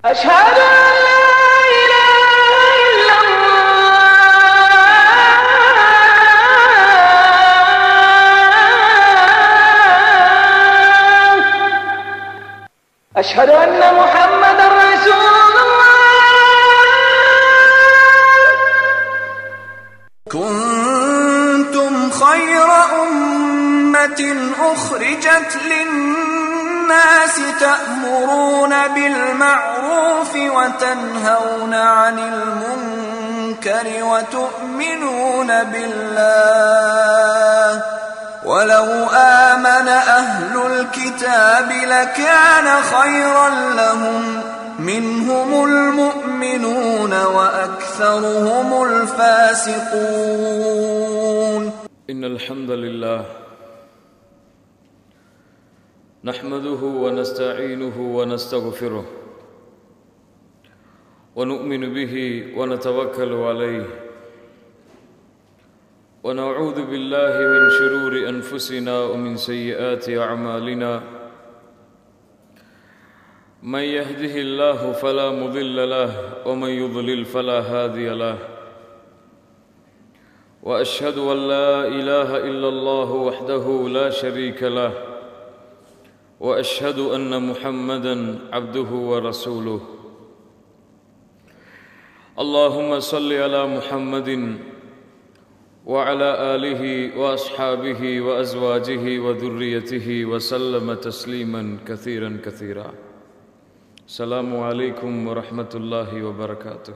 أشهد أن لا إله إلا الله أشهد أن محمدا رسول الله كنتم خير أمة أخرجت للناس تأمرون بالمعروف وتنهون عن المنكر وتؤمنون بالله ولو آمن أهل الكتاب لكان خيرا لهم منهم المؤمنون وأكثرهم الفاسقون إن الحمد لله نحمده ونستعينه ونستغفره ونؤمن به ونتوكل عليه ونعوذ بالله من شرور أنفسنا ومن سيئات أعمالنا من يهده الله فلا مضل له ومن يضلل فلا هادي له واشهد ان لا اله الا الله وحده لا شريك له واشهد ان محمدا عبده ورسوله اللهم صل على محمد وعلى اله واصحابه وازواجه وذريته وسلم تسليما كثيرا كثيرا السلام عليكم ورحمه الله وبركاته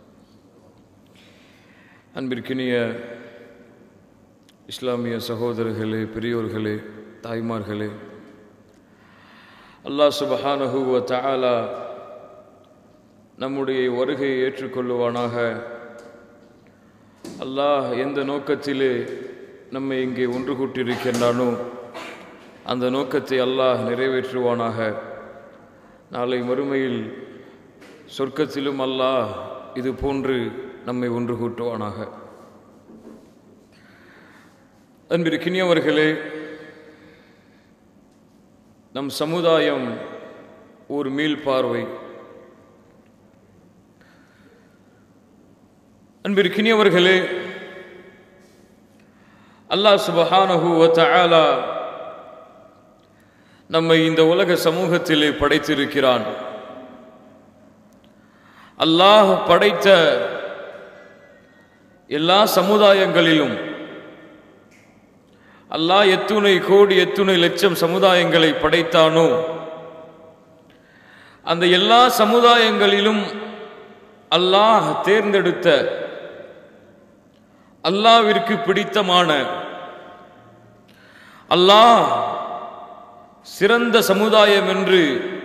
அன்பிற்கினிய இஸ்லாமிய சகோதரர்களே பெரியோர்களே தாய்மார்களே அல்லாஹ் சுபஹானஹு வ தஆலா நம்முடைய வருகையை ஏற்றுக்கொள்ளுவானாக அல்லாஹ் எந்த நோக்கத்திலே நம்மை இங்கே ஒன்று கூட்டியிருக்கின்றானோ அந்த நோக்கத்தை அல்லாஹ் நிறைவேற்றுவானாக நாளை மறுமையில் சொர்க்கத்திலும் அல்லாஹ் இது போன்று நம்மை ஒன்று கூட்டுவானாக அன்பிற்கினியவர்களே நம் சமுதாயம் ஒரு மீள் பார்வை அன்பிற்கினியவர்களே அல்லாஹ் சுபஹானஹு வ தஆலா நம்மை இந்த உலக சமூகத்திலே படைத்திருக்கிறான் அல்லாஹ் படைத்த எல்லா சமுதாயங்களிலும் அல்லாஹ் எத்துணை கோடி எத்துணை லட்சம் சமுதாயங்களை படைத்தானோ அந்த எல்லா சமுதாயங்களிலும் அல்லாஹ் தேர்ந்தெடுத்த அல்லாவிற்கு பிடித்தமான அல்லாஹ் சிறந்த சமுதாயம் என்று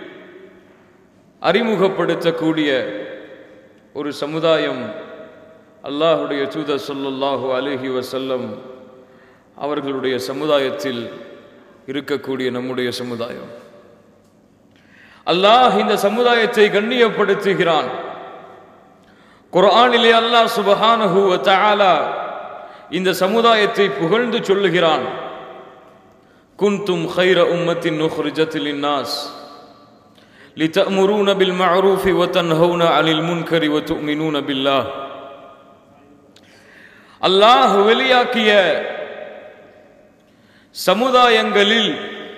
அறிமுகப்படுத்தக்கூடிய ஒரு சமுதாயம் அல்லாஹுடைய தூதர் சொல்லுல்லாஹு அலிஹி வசல்லம் அவர்களுடைய சமுதாயத்தில் இருக்கக்கூடிய நம்முடைய சமுதாயம் அல்லாஹ் இந்த சமுதாயத்தை கண்ணியப்படுத்துகிறான் குர்ஆனிலே அல்லாஹ் சுபஹானஹு வ தஆலா இந்த சமுதாயத்தை புகழ்ந்து சொல்லுகிறான் குன்தும் خير أمة أخرجت للناس لتأمرون بالمعروف وتنهون عن المنكر وتؤمنون بالله அல்லாஹ் வெளியாக்கிய சமுதாயங்களில்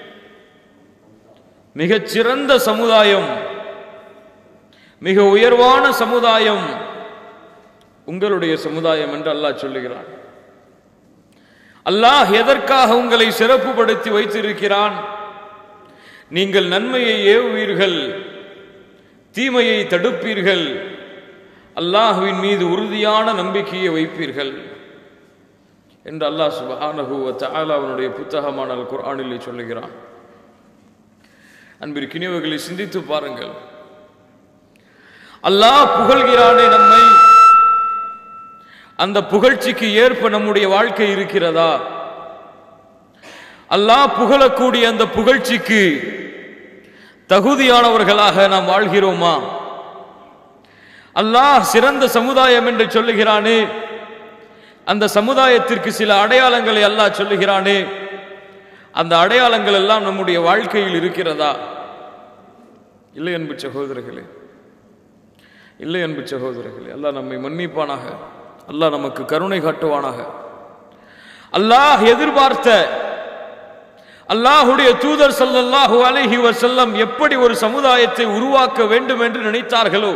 மிகச் சிறந்த சமுதாயம் மிக உயர்வான சமுதாயம் உங்களுடைய சமுதாயம் என்று அல்லாஹ் சொல்லுகிறான் அல்லாஹ் எதற்காக உங்களை சிறப்புப்படுத்தி வைத்திருக்கிறான் நீங்கள் நன்மையை ஏவுவீர்கள் தீமையை தடுப்பீர்கள் அல்லாஹுவின் மீது உறுதியான நம்பிக்கையை வைப்பீர்கள் என்று அல்லாஹ் சுபஹானஹு தஆலா அவனுடைய புத்தகமான அல் குர்ஆனிலே சொல்லுகிறான் அன்பிற்கினியவர்களை சிந்தித்து பாருங்கள் அல்லாஹ் புகழ்கிறானே நம்மை அந்த புகழ்ச்சிக்கு ஏற்ப நம்முடைய வாழ்க்கை இருக்கிறதா அல்லாஹ் புகழக்கூடிய அந்த புகழ்ச்சிக்கு தகுதியானவர்களாக நாம் வாழ்கிறோமா அல்லாஹ் சிறந்த சமுதாயம் என்று சொல்லுகிறானே அந்த சமுதாயத்திற்கு சில அடையாளங்களை அல்லாஹ் சொல்லுகிறானே அந்த அடையாளங்கள் எல்லாம் நம்முடைய வாழ்க்கையில் இருக்கிறதா இல்லை என்பு சகோதரர்களே இல்லை அன்பு சகோதரர்களே அல்லாஹ் நம்மை மன்னிப்பானாக அல்லாஹ் நமக்கு கருணை காட்டுவானாக அல்லாஹ் எதிர்பார்த்த அல்லாஹுடைய தூதர் ஸல்லல்லாஹு அலைஹி வஸல்லம் எப்படி ஒரு சமுதாயத்தை உருவாக்க வேண்டும் என்று நினைத்தார்களோ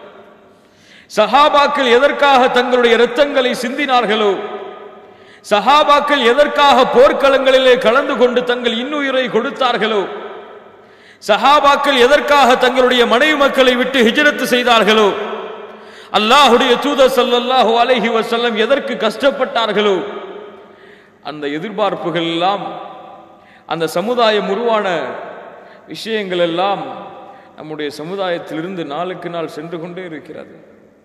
சஹாபாக்கள் எதற்காக தங்களுடைய இரத்தங்களை சிந்தினார்களோ சஹாபாக்கள் எதற்காக போர்க்களங்களிலே கலந்து கொண்டு தங்கள் இன்னுயிரை கொடுத்தார்களோ சஹாபாக்கள் எதற்காக தங்களுடைய மனைவி மக்களை விட்டு ஹிஜ்ரத் செய்தார்களோ அல்லாஹுடைய தூதர் ஸல்லல்லாஹு அலைஹி வஸல்லம் எதற்கு கஷ்டப்பட்டார்களோ அந்த எதிர்பார்ப்புகள் எல்லாம் அந்த சமுதாயம் உருவான விஷயங்கள் எல்லாம் நம்முடைய சமுதாயத்திலிருந்து நாளுக்கு நாள் சென்று கொண்டே இருக்கிறது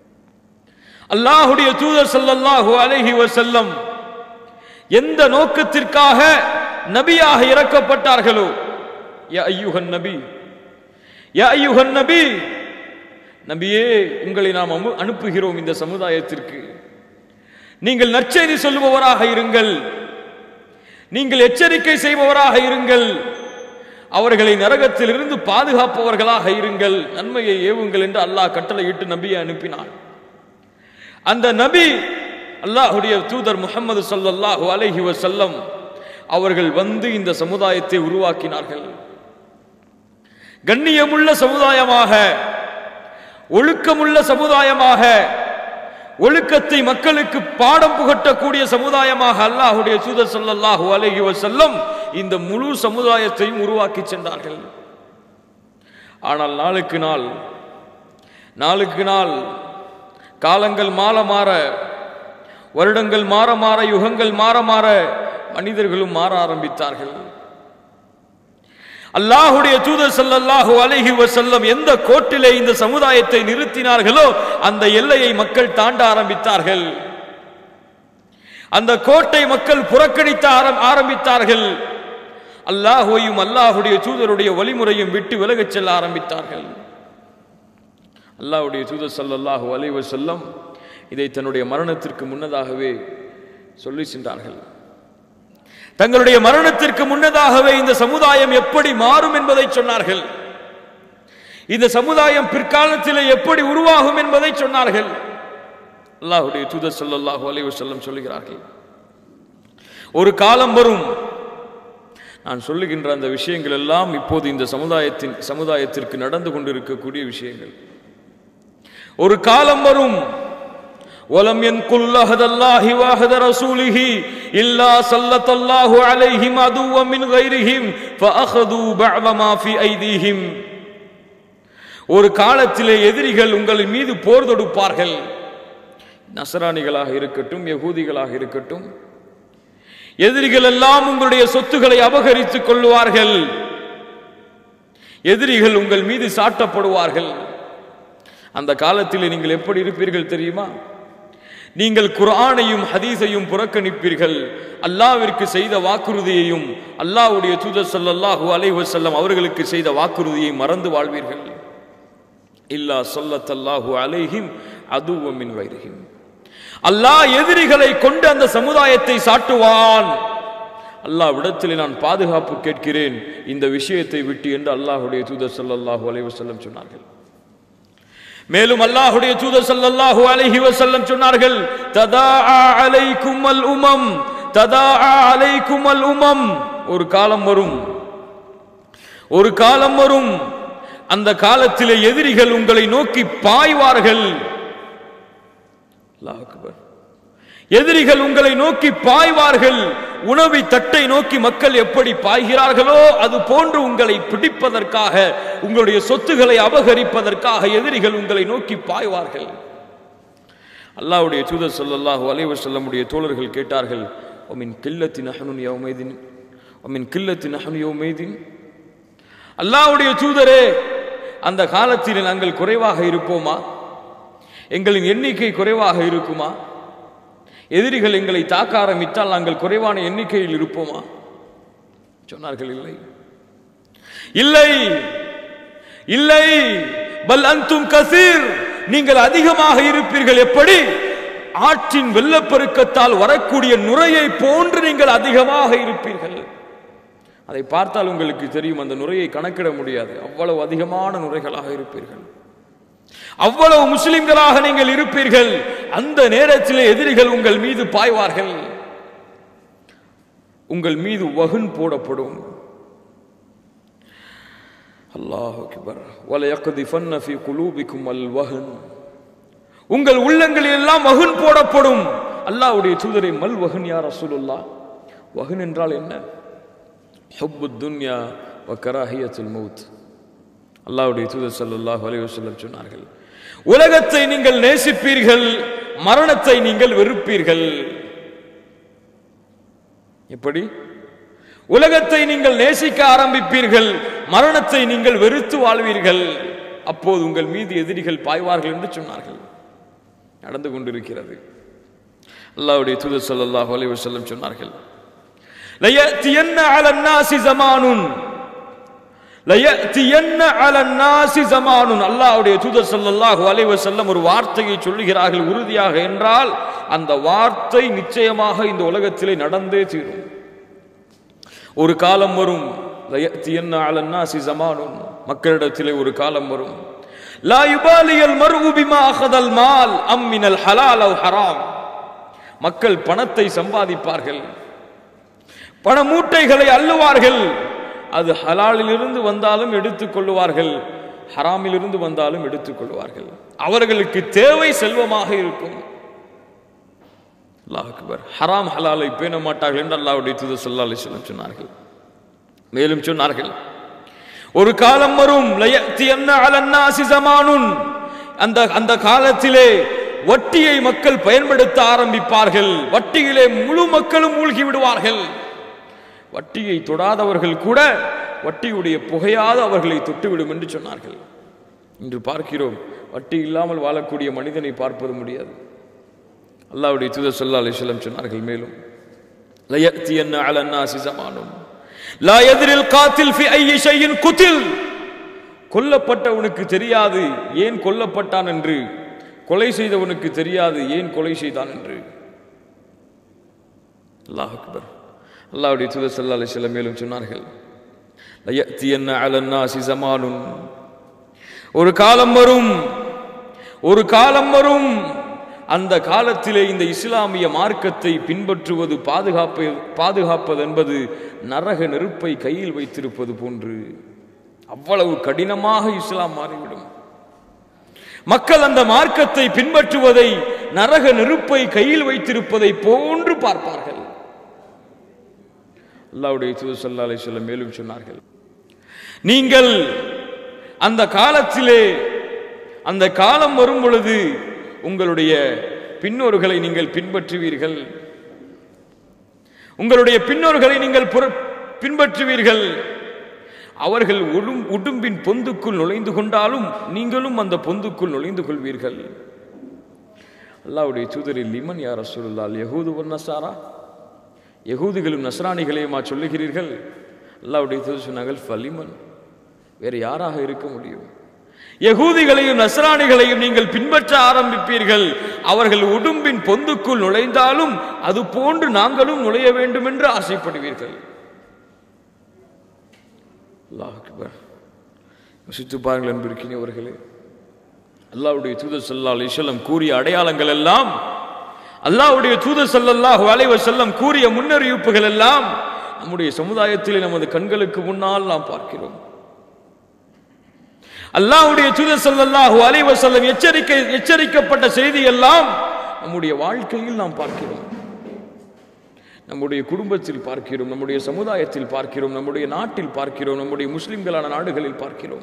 அல்லாஹுடைய தூதர் ஸல்லல்லாஹு அலைஹி வஸல்லம் எந்த நோக்கத்திற்காக நபியாக இறக்கப்பட்டார்களோ யா ஐயுகன் நபி யா ஐயுகன் நபி நபியே உங்களை நாம் அமு- அனுப்புகிறோம் இந்த சமுதாயத்திற்கு நீங்கள் நற்செய்தி சொல்லுபவராக இருங்கள் நீங்கள் எச்சரிக்கை செய்பவராக இருங்கள் அவர்களை நரகத்திலிருந்து பாதுகாப்பவர்களாக இருங்கள் நன்மையை ஏவுங்கள் என்று அல்லாஹ் கட்டளையிட்டு நபியை அனுப்பினான் அந்த நபி அல்லாஹுடைய தூதர் முகமது ஸல்லல்லாஹு அலைஹி வஸல்லம் அவர்கள் வந்து இந்த சமுதாயத்தை உருவாக்கினார்கள் கண்ணியமுள்ள சமுதாயமாக ஒழுக்கமுள்ள சமுதாயமாக ஒழுக்கத்தை மக்களுக்கு பாடம் புகட்டக்கூடிய சமுதாயமாக அல்லாஹுடைய தூதர் ஸல்லல்லாஹு அலைஹி வஸல்லம் இந்த முழு சமுதாயத்தையும் உருவாக்கி சென்றார்கள் ஆனால் நாளுக்கு நாள் நாளுக்கு நாள் காலங்கள் மாற மாற வருடங்கள் மாற மாற யுகங்கள் மாற மாற மனிதர்களும் மாற ஆரம்பித்தார்கள் அல்லாஹுடைய தூதர் ஸல்லல்லாஹு அலைஹி வஸல்லம் எந்த கோட்டிலே இந்த சமுதாயத்தை நிறுத்தினார்களோ அந்த எல்லையை மக்கள் தாண்ட ஆரம்பித்தார்கள் அந்த கோட்டை மக்கள் புறக்கணித்த ஆரம்- ஆரம்பித்தார்கள் அல்லாஹுவையும் அல்லாஹுடைய தூதருடைய வழிமுறையும் விட்டு விலகச் செல்ல ஆரம்பித்தார்கள் அல்லாஹ்வுடைய தூதர் ஸல்லல்லாஹு அலைஹி வஸல்லம் இதை தன்னுடைய மரணத்திற்கு முன்னதாகவே சொல்லி சென்றார்கள் தங்களுடைய மரணத்திற்கு முன்னதாகவே இந்த சமுதாயம் எப்படி மாறும் என்பதை சொன்னார்கள் இந்த சமுதாயம் பிற்காலத்திலே எப்படி உருவாகும் என்பதை சொன்னார்கள் அல்லாஹ்வுடைய தூதர் ஸல்லல்லாஹு அலைஹி வஸல்லம் சொல்லுகிறார்கள் ஒரு காலம் வரும் நான் சொல்லுகின்ற அந்த விஷயங்கள் எல்லாம் இப்போது இந்த சமுதாயத்தின் சமுதாயத்திற்கு நடந்து கொண்டிருக்கக்கூடிய விஷயங்கள் ஒரு காலம் வரும் ولم ينقل عهد الله وعهد رسوله إلا سلط الله عليهم عدوا من غيرهم فأخذوا بعض ما في أيديهم ஒரு காலத்திலே எதிரிகள் உங்கள் மீது போர் தொடுப்பார்கள் நசராணிகளாக இருக்கட்டும் யகூதிகளாக இருக்கட்டும் எதிரிகள் எல்லாம் உங்களுடைய சொத்துக்களை அபகரித்துக் கொள்வார்கள் எதிரிகள் உங்கள் மீது சாட்டப்படுவார்கள் அந்த காலத்தில் நீங்கள் எப்படி இருப்பீர்கள் தெரியுமா நீங்கள் குர்ஆனையும் ஹதீஸையும் புறக்கணிப்பீர்கள் அல்லாவிற்கு செய்த வாக்குறுதியையும் அல்லாஹ்வுடைய தூதர் ஸல்லல்லாஹு அலைஹி வஸல்லம் அவர்களுக்கு செய்த வாக்குறுதியை மறந்து வாழ்வீர்கள் இல்லா ஸல்லல்லாஹு அலைஹிம் அதுவ மின் வைரிஹிம் அல்லாஹ் எதிரிகளை கொண்டு அந்த சமுதாயத்தை சாட்டுவான் அல்லாஹ் விடத்திலே நான் பாதுகாப்பு கேட்கிறேன் இந்த விஷயத்தை விட்டு என்று அல்லாஹ்வுடைய தூதர் ஸல்லல்லாஹு அலைஹி வஸல்லம் சொன்னார்கள் மேலும் அல்லாஹ்வுடைய தூதர் ஸல்லல்லாஹு அலைஹி வஸல்லம் சொன்னார்கள் ததாஆ அலைக்கும் அல் உமம் ததாஆ அலைக்கும் அல் உமம் ஒரு காலம் வரும் ஒரு காலம் வரும் அந்த காலத்திலே எதிரிகள் உங்களை நோக்கி பாய்வார்கள் அல்லாஹ் அக்பர் எதிரிகள் உங்களை நோக்கி பாய்வார்கள் உணவை தட்டை நோக்கி மக்கள் எப்படி பாய்கிறார்களோ அது போன்று உங்களை பிடிப்பதற்காக உங்களுடைய சொத்துக்களை அபகரிப்பதற்காக எதிரிகள் உங்களை நோக்கி பாய்வார்கள் அல்லாஹ்வுடைய தூதர் ஸல்லல்லாஹு அலைஹி வஸல்லமுடைய தோழர்கள் கேட்டார்கள் ஒமின் கில்லத்தி நஹனுன் யௌமைதின் ஒமின் கில்லத்தி நஹனு யௌமைதின் அல்லாஹ்வுடைய தூதரே அந்த காலத்தில் நாங்கள் குறைவாக இருப்போமா எங்களின் எண்ணிக்கை குறைவாக இருக்குமா எதிரிகள் எங்களை தாக்க ஆரம்பித்தால் நாங்கள் குறைவான எண்ணிக்கையில் இருப்போமா சொன்னார்கள் இல்லை இல்லை இல்லை பல் அந்தும் கசீர் நீங்கள் அதிகமாக இருப்பீர்கள் எப்படி ஆற்றின் வெள்ளப்பெருக்கத்தால் வரக்கூடிய நுரையை போன்று நீங்கள் அதிகமாக இருப்பீர்கள் அதை பார்த்தால் உங்களுக்கு தெரியும் அந்த நுரையை கணக்கிட முடியாது அவ்வளவு அதிகமான நுரைகளாக இருப்பீர்கள் அவ்வளவு முஸ்லிம்களாக நீங்கள் இருப்பீர்கள் அந்த நேரத்தில் எதிரிகள் உங்கள் மீது பாய்வார்கள் உங்கள் மீது வகுன் போடப்படும் அல்லாஹ் அக்பர் வலயக்திஃபன்ன ஃபீ குலூபிக்கும் அல் வஹன் உங்கள் உள்ளங்களில் எல்லாம் வகுன் போடப்படும் அல்லாஹ்வுடைய தூதரை மல் வஹன் யா ரசூலுல்லாஹ் வஹன் என்றால் என்ன ஹுப்பு துன்யா வ கராஹியத்துல் மௌத் அல்லாஹ்வுடைய தூதர் ஸல்லல்லாஹு அலைஹி வஸல்லம் சொன்னார்கள் உலகத்தை நீங்கள் நேசிப்பீர்கள் மரணத்தை நீங்கள் வெறுப்பீர்கள் எப்படி உலகத்தை நீங்கள் நேசிக்க ஆரம்பிப்பீர்கள் மரணத்தை நீங்கள் வெறுத்து வாழ்வீர்கள் அப்போது உங்கள் மீது எதிரிகள் பாய்வார்கள் என்று சொன்னார்கள் நடந்து கொண்டிருக்கிறது அல்லாஹ்வுடைய தூதர் ஸல்லல்லாஹு அலைஹி வஸல்லம் சொன்னார்கள் லயத்தியன்ன அலன் நாசி ஜமானுன் லயத்தியன்ன அலன் நாசி ஜமானுன் அல்லாஹ்வுடைய தூதர் ஸல்லல்லாஹு அலைஹி வஸல்லம் ஒரு வார்த்தையை சொல்லுகிறார்கள் உறுதியாக என்றால் அந்த வார்த்தை நிச்சயமாக இந்த உலகத்திலே நடந்தே தீரும் ஒரு காலம் வரும் லயத்தியன்ன அலன் நாசி ஜமானுன் மக்களிடத்திலே ஒரு காலம் வரும் லா யுபாலியல் மர்உ பிமா அகதல் மால் அம் மினல் ஹலால் அவ் ஹராம் மக்கள் பணத்தை சம்பாதிப்பார்கள் பண மூட்டைகளை அள்ளுவார்கள் அது ஹலாலிலிருந்து வந்தாலும் எடுத்துக் கொள்ளுவார்கள் ஹராமிலிருந்து வந்தாலும் எடுத்துக் கொள்வார்கள் அவர்களுக்கு தேவை செல்வமாக இருக்கும் அல்லாஹ் அக்பர் ஹராம் ஹலாலை பேண மாட்டார்கள் என்று அல்லாஹ்வுடைய தூதர் ஸல்லல்லாஹு அலைஹி வஸல்லம் சொன்னார்கள் மேலும் சொன்னார்கள் ஒரு காலம் வரும் லயத்தியன்ன அலன் நாசி ஜமானுன் அந்த அந்த காலத்திலே வட்டியை மக்கள் பயன்படுத்த ஆரம்பிப்பார்கள் வட்டியிலே முழு மக்களும் மூழ்கி விடுவார்கள் வட்டியை தொடாதவர்கள் கூட வட்டியுடைய புகையாத அவர்களை தொட்டுவிடும் என்று சொன்னார்கள் இன்று பார்க்கிறோம் வட்டி இல்லாமல் வாழக்கூடிய மனிதனை பார்ப்பது முடியாது அல்லாஹ்வுடைய தூதர் ஸல்லல்லாஹு அலைஹி வஸல்லம் சொன்னார்கள் மேலும் லயத்தியன்ன அலன் நாசி ஜமானுன் லா எதிரில் காத்தில் ஃபி ஐயி ஷையின் குத்தில் கொல்லப்பட்டவனுக்கு தெரியாது ஏன் கொல்லப்பட்டான் என்று கொலை செய்தவனுக்கு தெரியாது ஏன் கொலை செய்தான் என்று அல்லாஹ் அக்பர் அல்லாஹ்வுடைய தூதர் ஸல்லல்லாஹு அலைஹி வஸல்லம் மேலும் சொன்னார்கள் லயத்தியன்ன அலன் நாசி ஜமானுன் ஒரு காலம் வரும் ஒரு காலம் வரும் அந்த காலத்திலே இந்த இஸ்லாமிய மார்க்கத்தை பின்பற்றுவது பாதுகாப்பு பாதுகாப்பது என்பது நரக நெருப்பை கையில் வைத்திருப்பது போன்று அவ்வளவு கடினமாக இஸ்லாம் மாறிவிடும் மக்கள் அந்த மார்க்கத்தை பின்பற்றுவதை நரக நெருப்பை கையில் வைத்திருப்பதை போன்று பார்ப்பார்கள் அல்லாஹ்வுடைய தூதர் ஸல்லல்லாஹு அலைஹி வஸல்லம் மேலும் சொன்னார்கள் நீங்கள் அந்த காலத்திலே அந்த காலம் வரும் பொழுது உங்களுடைய பின்னோர்களை நீங்கள் பின்பற்றுவீர்கள் உங்களுடைய பின்னோர்களை நீங்கள் புற- பின்பற்றுவீர்கள் அவர்கள் உடும் உடும்பின் பொந்துக்குள் நுழைந்து கொண்டாலும் நீங்களும் அந்த பொந்துக்குள் நுழைந்து கொள்வீர்கள் அல்லாஹ்வுடைய தூதரில் லிமன் யார் ரசூலுல்லாஹ் யஹூது வன் நசாரா யகூதிகளும் நஸ்ரானிகளையுமா சொல்லுகிறீர்கள் அல்லாஹ்வுடைய தூதர் சொன்னார்கள் ஃபலிமன் வேறு யாராக இருக்க முடியும் யகூதிகளையும் நஸ்ரானிகளையும் நீங்கள் பின்பற்ற ஆரம்பிப்பீர்கள் அவர்கள் உடும்பின் பொந்துக்குள் நுழைந்தாலும் அது போன்று நாங்களும் நுழைய வேண்டும் என்று ஆசைப்படுவீர்கள் அல்லாஹ் அக்பர் யோசித்து பாருங்கள் அன்பிருக்கிறவர்களே அல்லாஹ்வுடைய தூதர் ஸல்லல்லாஹு அலைஹி வஸல்லம் கூறிய அடையாளங்கள் எல்லாம் அல்லாஹ்வுடைய தூதர் ஸல்லல்லாஹு அலைஹி வஸல்லம் கூறிய முன்னறிவிப்புகள் எல்லாம் நம்முடைய சமுதாயத்திலே நமது கண்களுக்கு முன்னால் நாம் பார்க்கிறோம் அல்லாஹ்வுடைய தூதர் ஸல்லல்லாஹு அலைஹி வஸல்லம் எச்சரிக்கை எச்சரிக்கப்பட்ட செய்தி எல்லாம் நம்முடைய வாழ்க்கையில் நாம் பார்க்கிறோம் நம்முடைய குடும்பத்தில் பார்க்கிறோம் நம்முடைய சமுதாயத்தில் பார்க்கிறோம் நம்முடைய நாட்டில் பார்க்கிறோம் நம்முடைய முஸ்லிம்களான நாடுகளில் பார்க்கிறோம்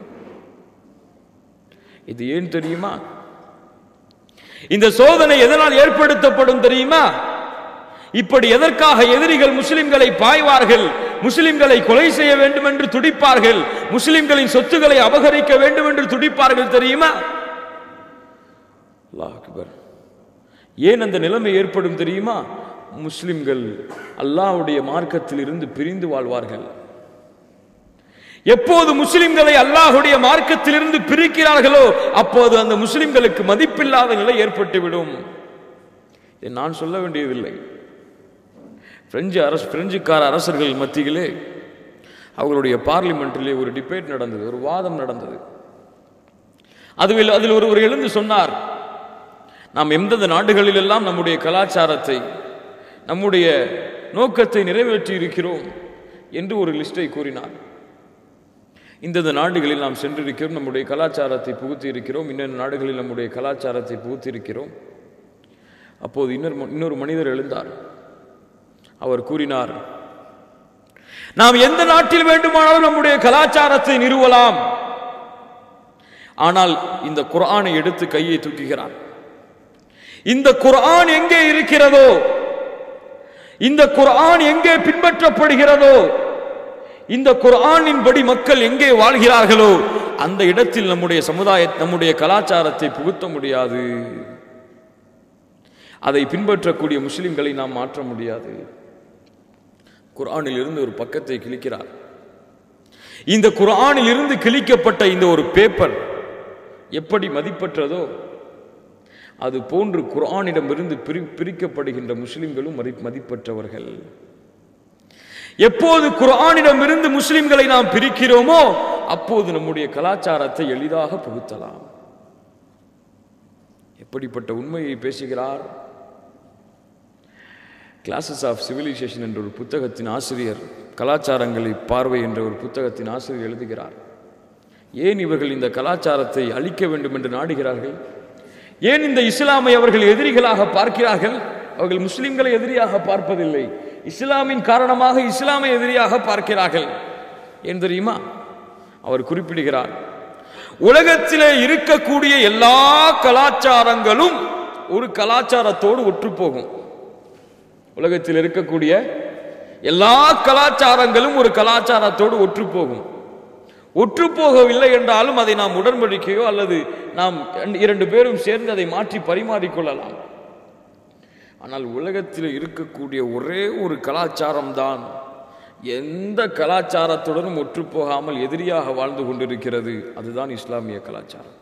இது ஏன் தெரியுமா இந்த சோதனை எதனால் ஏற்படுத்தப்படும் தெரியுமா இப்படி எதற்காக எதிரிகள் முஸ்லிம்களை பாய்வார்கள் முஸ்லிம்களை கொலை செய்ய வேண்டும் என்று துடிப்பார்கள் முஸ்லிம்களின் சொத்துக்களை அபகரிக்க வேண்டும் என்று துடிப்பார்கள் தெரியுமா அல்லாஹ் அக்பர் ஏன் அந்த நிலைமை ஏற்படும் தெரியுமா முஸ்லிம்கள் அல்லாஹ்வுடைய மார்க்கத்தில் இருந்து பிரிந்து வாழ்வார்கள் எப்போது முஸ்லிம்களை அல்லாஹ்வுடைய மார்க்கத்திலிருந்து பிரிக்கிறார்களோ அப்போது அந்த முஸ்லிம்களுக்கு மதிப்பில்லாத நிலை ஏற்பட்டுவிடும் இதை நான் சொல்ல வேண்டியதில்லை பிரெஞ்சு அரசு பிரெஞ்சுக்கார அரசர்கள் மத்தியிலே அவர்களுடைய பார்லிமெண்ட்டிலே ஒரு டிபேட் நடந்தது ஒரு வாதம் நடந்தது அதுவில் அதில் ஒருவர் எழுந்து சொன்னார் நாம் எந்தெந்த நாடுகளிலெல்லாம் நம்முடைய கலாச்சாரத்தை நம்முடைய நோக்கத்தை நிறைவேற்றி இருக்கிறோம் என்று ஒரு லிஸ்டை கூறினார் இந்தந்த நாடுகளில் நாம் சென்றிருக்கிறோம் நம்முடைய கலாச்சாரத்தை புகுத்தி இருக்கிறோம் இன்னொரு நாடுகளில் நம்முடைய கலாச்சாரத்தை புகுத்தி இருக்கிறோம் அப்போது இன்னொரு ம- இன்னொரு மனிதர் எழுந்தார் அவர் கூறினார் நாம் எந்த நாட்டில் வேண்டுமானாலும் நம்முடைய கலாச்சாரத்தை நிறுவலாம் ஆனால் இந்த குர்ஆனை எடுத்து கையை தூக்குகிறார் இந்த குர்ஆன் எங்கே இருக்கிறதோ இந்த குர்ஆன் எங்கே பின்பற்றப்படுகிறதோ இந்த குர்ஆனின் படி மக்கள் எங்கே வாழ்கிறார்களோ அந்த இடத்தில் நம்முடைய சமுதாய நம்முடைய கலாச்சாரத்தை புகுத்த முடியாது அதை பின்பற்றக்கூடிய முஸ்லிம்களை நாம் மாற்ற முடியாது குர்ஆனில் இருந்து ஒரு பக்கத்தை கிழிக்கிறார் இந்த குர்ஆனில் இருந்து கிழிக்கப்பட்ட இந்த ஒரு பேப்பர் எப்படி மதிப்பற்றதோ அது போன்று குர்ஆனிடமிருந்து பிரி பிரிக்கப்படுகின்ற முஸ்லிம்களும் மதி மதிப்பற்றவர்கள் எப்போது குர்ஆனிடமிருந்து முஸ்லிம்களை நாம் பிரிக்கிறோமோ அப்போது நம்முடைய கலாச்சாரத்தை எளிதாக புகுத்தலாம் எப்படிப்பட்ட உண்மையை பேசுகிறார் கிளாஸஸ் ஆஃப் சிவிலைசேஷன் என்ற ஒரு புத்தகத்தின் ஆசிரியர் கலாச்சாரங்களை பார்வை என்ற ஒரு புத்தகத்தின் ஆசிரியர் எழுதுகிறார் ஏன் இவர்கள் இந்த கலாச்சாரத்தை அழிக்க வேண்டும் என்று நாடுகிறார்கள் ஏன் இந்த இஸ்லாமை அவர்கள் எதிரிகளாக பார்க்கிறார்கள் அவர்கள் முஸ்லிம்களை எதிரியாக பார்ப்பதில்லை இஸ்லாமின் காரணமாக இஸ்லாமை எதிரியாக பார்க்கிறார்கள் ஏன் தெரியுமா அவர் குறிப்பிடுகிறார் உலகத்திலே இருக்கக்கூடிய எல்லா கலாச்சாரங்களும் ஒரு கலாச்சாரத்தோடு ஒற்றுப்போகும் உலகத்தில் இருக்கக்கூடிய எல்லா கலாச்சாரங்களும் ஒரு கலாச்சாரத்தோடு ஒற்றுப்போகும் ஒற்றுப்போகவில்லை என்றாலும் அதை நாம் உடன்படிக்கையோ அல்லது நாம் இரண்டு பேரும் சேர்ந்து அதை மாற்றி பரிமாறிக்கொள்ளலாம் ஆனால் உலகத்தில் இருக்கக்கூடிய ஒரே ஒரு கலாச்சாரம் தான் எந்த கலாச்சாரத்துடனும் ஒற்றுப்போகாமல் எதிரியாக வாழ்ந்து கொண்டிருக்கிறது அதுதான் இஸ்லாமிய கலாச்சாரம்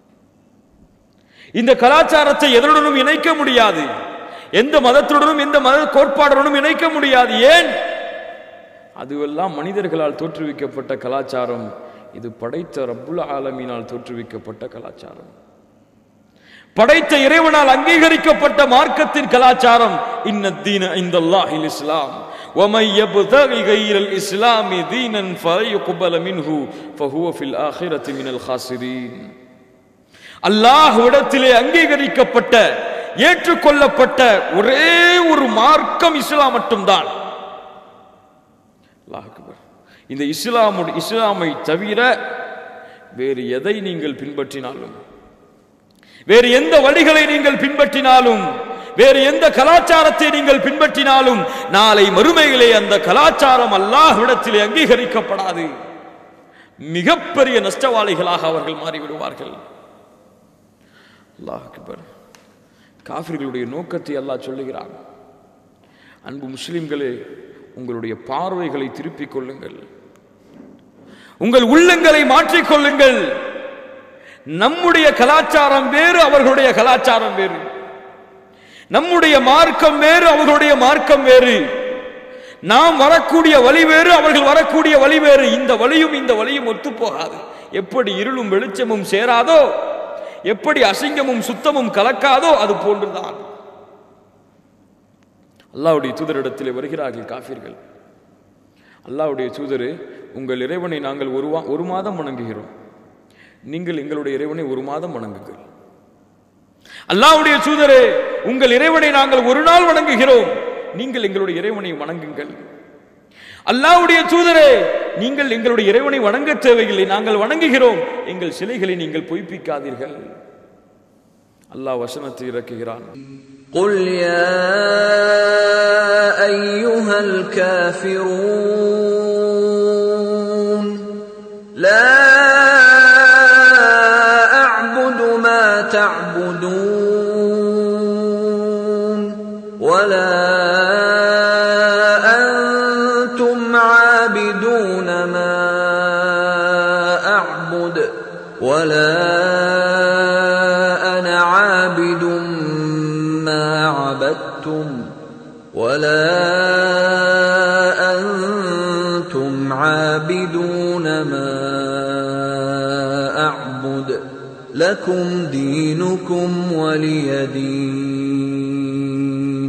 இந்த கலாச்சாரத்தை எதனுடனும் இணைக்க முடியாது எந்த மதத்துடனும் எந்த மத கோட்பாடுடனும் இணைக்க முடியாது ஏன் அதுவெல்லாம் மனிதர்களால் தோற்றுவிக்கப்பட்ட கலாச்சாரம் இது படைத்த ரப்புல் ஆலமீனால் தோற்றுவிக்கப்பட்ட கலாச்சாரம் படைத்த இறைவனால் அங்கீகரிக்கப்பட்ட மார்க்கத்தின் கலாச்சாரம் இன்னத்தீன இந்தல்லாஹில் இஸ்லாம் ومن يبتغي غير الاسلام دينا فلن يقبل منه فهو في الاخره من الخاسرين அல்லாஹ் இடத்திலே அங்கீகரிக்கப்பட்ட ஏற்றுக்கொள்ளப்பட்ட ஒரே ஒரு மார்க்கம் இஸ்லாம் மட்டும்தான் அல்லாஹ் அக்பர். இந்த இஸ்லாமு இஸ்லாமை தவிர வேறு எதை நீங்கள் பின்பற்றினாலும் வேறு எந்த வழிகளை நீங்கள் பின்பற்றினாலும் வேறு எந்த கலாச்சாரத்தை நீங்கள் பின்பற்றினாலும் நாளை மறுமையிலே அந்த கலாச்சாரம் அல்லாஹ்விடத்திலே அங்கீகரிக்கப்படாது மிகப்பெரிய நஷ்டவாளிகளாக அவர்கள் மாறிவிடுவார்கள் அல்லாஹ் அக்பர் காஃபிர்களுடைய நோக்கத்தை அல்லாஹ் சொல்லுகிறான் அன்பு முஸ்லிம்களே உங்களுடைய பார்வைகளை திருப்பிக் கொள்ளுங்கள் உங்கள் உள்ளங்களை மாற்றிக் கொள்ளுங்கள் நம்முடைய கலாச்சாரம் வேறு அவர்களுடைய கலாச்சாரம் வேறு நம்முடைய மார்க்கம் வேறு அவர்களுடைய மார்க்கம் வேறு நாம் வரக்கூடிய வழி வேறு அவர்கள் வரக்கூடிய வழி வேறு இந்த வழியும் இந்த வழியும் ஒத்துப்போகாது எப்படி இருளும் வெளிச்சமும் சேராதோ எப்படி அசிங்கமும் சுத்தமும் கலக்காதோ அது போன்றுதான் அல்லாவுடைய தூதரிடத்திலே வருகிறார்கள் காஃபிர்கள் அல்லாவுடைய தூதரு உங்கள் இறைவனை நாங்கள் ஒரு வா- ஒரு மாதம் வணங்குகிறோம் நீங்கள் எங்களுடைய இறைவனை ஒரு மாதம் வணங்குங்கள் அல்லாவுடைய தூதரே உங்கள் இறைவனை நாங்கள் ஒரு நாள் வணங்குகிறோம் நீங்கள் எங்களுடைய இறைவனை வணங்குங்கள் அல்லாவுடைய தூதரே நீங்கள் எங்களுடைய இறைவனை வணங்க தேவையில்லை நாங்கள் வணங்குகிறோம் எங்கள் சிலைகளை நீங்கள் பொய்ப்பிக்காதீர்கள் அல்லாஹ் வசனத்தை இறக்குகிறான் قل يا ايها الكافرون لا اعبد ما تعبدون ولا انتم عابدون ما اعبد ولا انا عابد ما عبدتم ولا انتم عابدون ما اعبد لكم دينكم ولي دين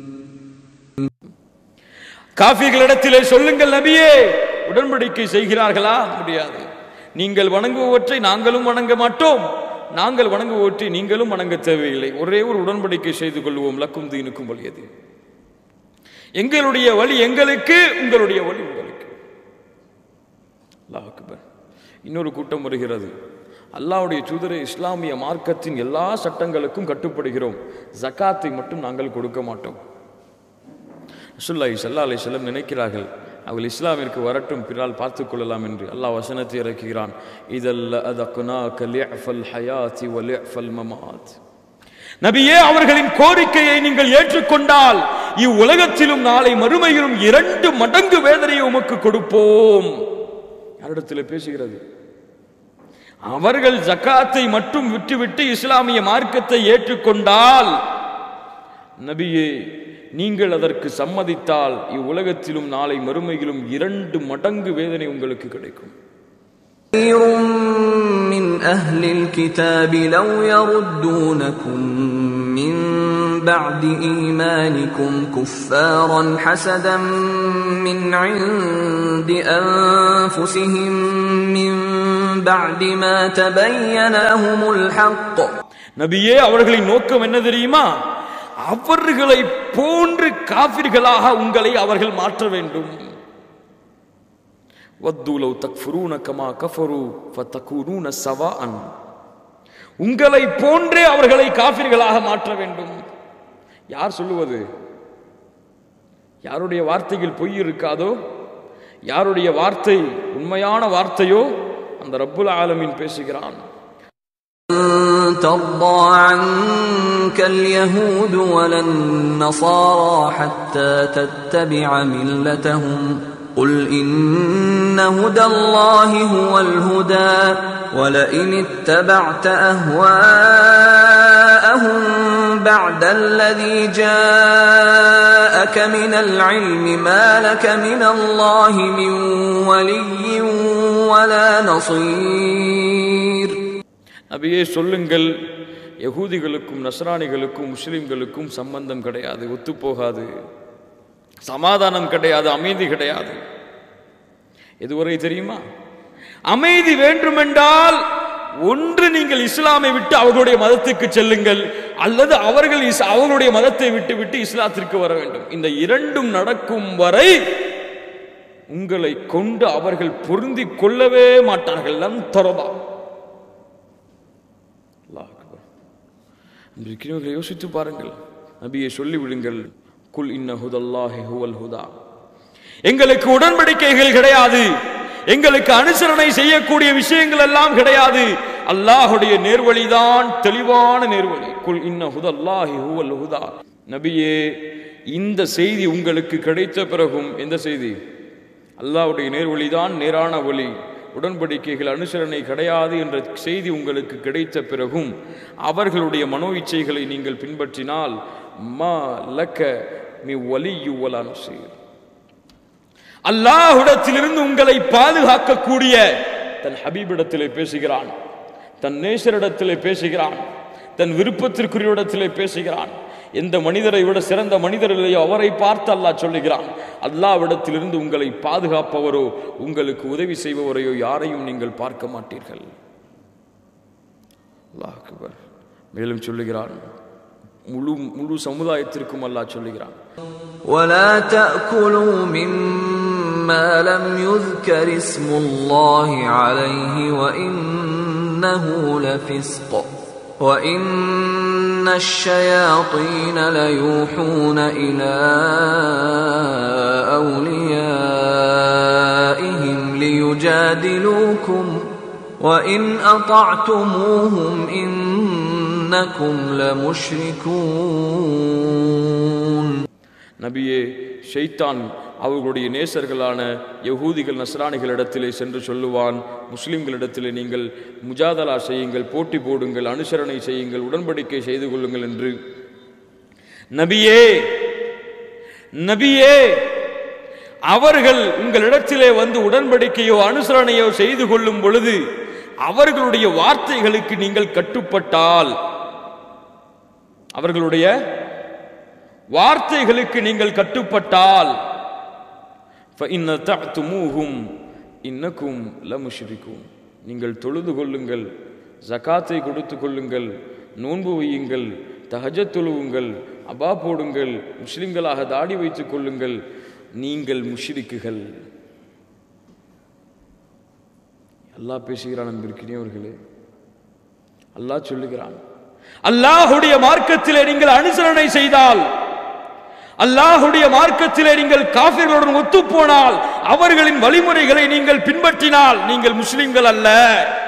காஃபிகளிடத்திலே சொல்லுங்கள் நபியே உடன்படிக்கை செய்கிறார்களா முடியாது நீங்கள் வணங்குவவற்றை நாங்களும் வணங்க மாட்டோம் நாங்கள் வணங்குவவற்றை நீங்களும் வணங்க தேவையில்லை ஒரே ஒரு உடன்படிக்கை செய்து கொள்வோம் லக்கும் தீனுக்கும் வழியது எங்களுடைய வழி எங்களுக்கு உங்களுடைய வழி உங்களுக்கு அல்லாஹ் அக்பர் இன்னொரு கூட்டம் வருகிறது அல்லாஹ்வுடைய தூதரை இஸ்லாமிய மார்க்கத்தின் எல்லா சட்டங்களுக்கும் கட்டுப்படுகிறோம் ஜகாத்தை மட்டும் நாங்கள் கொடுக்க மாட்டோம் ரசூலுல்லாஹி ஸல்லல்லாஹு அலைஹி வஸல்லம் நினைக்கிறார்கள் அவள் இஸ்லாமிற்கு வரட்டும் பின்னால் பார்த்துக் கொள்ளலாம் என்று அல்லாஹ் வசனத்தை இறக்குகிறான் இதல்ல அதக்குனாக லிஅஃபல் ஹயாத்தி வ லிஅஃபல் மமாத் நபியே அவர்களின் கோரிக்கையை நீங்கள் ஏற்றுக்கொண்டால் இவ்வுலகத்திலும் நாளை மறுமையிலும் இரண்டு மடங்கு வேதனையை உமக்கு கொடுப்போம் யாரிடத்தில் பேசுகிறது அவர்கள் ஜக்காத்தை மட்டும் விட்டுவிட்டு இஸ்லாமிய மார்க்கத்தை ஏற்றுக்கொண்டால் நபியே நீங்கள் அதற்கு சம்மதித்தால் இவ்வுலகத்திலும் நாளை மறுமையிலும் இரண்டு மடங்கு வேதனை உங்களுக்கு கிடைக்கும் كثير من أهل الكتاب لو يردونكم من بعد إيمانكم كفارا حسدا من عند أنفسهم من بعد ما تبين لهم الحق நபியே அவர்களின் நோக்கம் என்ன தெரியுமா அவர்களை போன்று காபிர்களாக உங்களை அவர்கள் மாற்ற வேண்டும் வத்து லவ் தக்ஃபுரூன கமா கஃபரு ஃபதகூனூன சவாஅன் உங்களை போன்றே அவர்களை காபிர்களாக மாற்ற வேண்டும் யார் சொல்லுவது யாருடைய வார்த்தையில் பொய் இருக்காதோ யாருடைய வார்த்தை உண்மையான வார்த்தையோ அந்த ரப்புல் ஆலமீன் பேசுகிறான் لن ترضى عنك اليهود ولا النصارى حتى تتبع ملتهم قل إن هدى الله هو الهدى ولئن اتبعت أهواءهم بعد الذي جاءك من العلم ما لك من الله من ولي ولا نصير நபியே சொல்லுங்கள் யகூதிகளுக்கும் நஸ்ரானிகளுக்கும் முஸ்லிம்களுக்கும் சம்பந்தம் கிடையாது ஒத்துப்போகாது சமாதானம் கிடையாது அமைதி கிடையாது எதுவரை தெரியுமா அமைதி வேண்டுமென்றால் ஒன்று நீங்கள் இஸ்லாமை விட்டு அவர்களுடைய மதத்துக்கு செல்லுங்கள் அல்லது அவர்கள் இஸ்- அவர்களுடைய மதத்தை விட்டு விட்டு இஸ்லாத்திற்கு வர வேண்டும் இந்த இரண்டும் நடக்கும் வரை உங்களை கொண்டு அவர்கள் பொருந்திக் கொள்ளவே மாட்டார்கள் லம் தொடரா அல்லாஹ் அக்பர். இன்று இருக்கிறவர்களை யோசித்து பாருங்கள் நபியை சொல்லிவிடுங்கள் குல் இன்ன ஹுதல்லாஹி ஹுவல் ஹுதா எங்களுக்கு உடன்படிக்கைகள் கிடையாது எங்களுக்கு அனுசரணை செய்யக்கூடிய விஷயங்கள் எல்லாம் கிடையாது அல்லாஹுடைய நேர்வழிதான் தெளிவான நேர்வழி குல் இன்ன ஹுதல்லாஹி ஹுவல் ஹுதா நபியே இந்த செய்தி உங்களுக்கு கிடைத்த பிறகும் எந்த செய்தி அல்லாஹ்வுடைய நேர்வழிதான் நேரான வழி உடன்படிக்கைகள் அனுசரணை கிடையாது என்ற செய்தி உங்களுக்கு கிடைத்த பிறகும் அவர்களுடைய மனோ இச்சைகளை நீங்கள் பின்பற்றினால் மா லக்க மி வலியு வலா நசீர் அல்லாஹ்விடத்திலிருந்து உங்களை பாதுகாக்கக்கூடிய தன் ஹபீபிடத்திலே பேசுகிறான் தன் நேசரிடத்திலே பேசுகிறான் தன் விருப்பத்திற்குரியவிடத்திலே பேசுகிறான் எந்த மனிதரை விட சிறந்த மனிதர் இல்லையோ அவரை பார்த்து அல்லாஹ் சொல்லுகிறான் அல்லாவிடத்திலிருந்து உங்களை பாதுகாப்பவரோ உங்களுக்கு உதவி செய்பவரையோ யாரையும் நீங்கள் பார்க்க மாட்டீர்கள் அல்லாஹ் அக்பர் மேலும் சொல்லுகிறான் முழு முழு சமுதாயத்திற்கும் அல்லாஹ் சொல்லுகிறான் ولا تأكلوا مما لم يذكر اسم الله عليه وإنه لفسق وإن الشياطين ليوحون إلى أوليائهم ليجادلوكم وإن أطعتموهم إنكم لمشركون நபியே ஷைத்தான் அவர்களுடைய நேசர்களான யகூதிகள் நஸ்ரானிகளிடத்திலே சென்று சொல்லுவான் முஸ்லிம்களிடத்திலே நீங்கள் முஜாதலா செய்யுங்கள் போட்டி போடுங்கள் அனுசரணை செய்யுங்கள் உடன்படிக்கை செய்து கொள்ளுங்கள் என்று நபியே நபியே அவர்கள் உங்களிடத்திலே வந்து உடன்படிக்கையோ அனுசரணையோ செய்து கொள்ளும் பொழுது அவர்களுடைய வார்த்தை வார்த்தைகளுக்கு நீங்கள் கட்டுப்பட்டால் அவர்களுடைய வார்த்தைகளுக்கு நீங்கள் கட்டுப்பட்டால் فَإِنَّ تَعْتُمُوهُمْ إِنَّكُمْ لَمُشْرِكُونَ நீங்கள் தொழுது கொள்ளுங்கள் ஜகாத்தை கொடுத்து கொள்ளுங்கள் நோன்பு வையுங்கள் தஹஜத் தொழுவுங்கள் அபா போடுங்கள் முஸ்லிம்களாக தாடி வைத்துக் கொள்ளுங்கள் நீங்கள் முஷ்ரிக்குகள் அல்லாஹ் பேசுகிறான் அன்பிற்கினியவர்களே அல்லாஹ் சொல்லுகிறான் அல்லாஹுடைய மார்க்கத்திலே நீங்கள் அனுசரணை செய்தால் அல்லாஹுடைய மார்க்கத்திலே நீங்கள் காபிர்களுடன் ஒத்துப்போனால் அவர்களின் வழிமுறைகளை நீங்கள் பின்பற்றினால் நீங்கள் முஸ்லிம்கள் அல்ல